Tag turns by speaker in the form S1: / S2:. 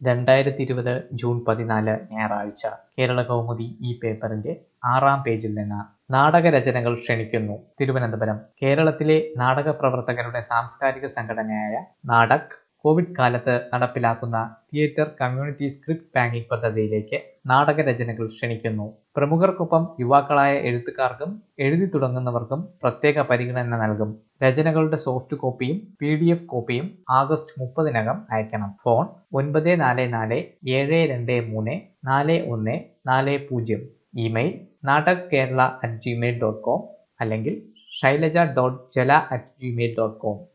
S1: രണ്ടായിരത്തി ഇരുപത് ജൂൺ പതിനാല് ഞായറാഴ്ച കേരള കൗമുദി ഈ പേപ്പറിന്റെ ആറാം പേജിൽ നിന്ന് നാടകരചനകൾ ക്ഷണിക്കുന്നു തിരുവനന്തപുരം കേരളത്തിലെ നാടക പ്രവർത്തകരുടെ സാംസ്കാരിക സംഘടനയായ നാടക് കോവിഡ് കാലത്ത് നടപ്പിലാക്കുന്ന തിയേറ്റർ കമ്മ്യൂണിറ്റി സ്ക്രിപ്റ്റ് ബാങ്കിംഗ് പദ്ധതിയിലേക്ക് നാടകരചനകൾ ക്ഷണിക്കുന്നു പ്രമുഖർക്കൊപ്പം യുവാക്കളായ എഴുത്തുകാർക്കും എഴുതി തുടങ്ങുന്നവർക്കും പ്രത്യേക പരിഗണന നൽകും രചനകളുടെ സോഫ്റ്റ് കോപ്പിയും പി ഡി എഫ് കോപ്പിയും ആഗസ്റ്റ് മുപ്പതിനകം അയക്കണം ഫോൺ ഒൻപത് നാല് നാല് ഏഴ് രണ്ട് മൂന്ന് നാല് ഒന്ന് നാല് പൂജ്യം email Natak Kerala at Gmail dot com അല്ലെങ്കിൽ Shailaja dot Jala at Gmail dot com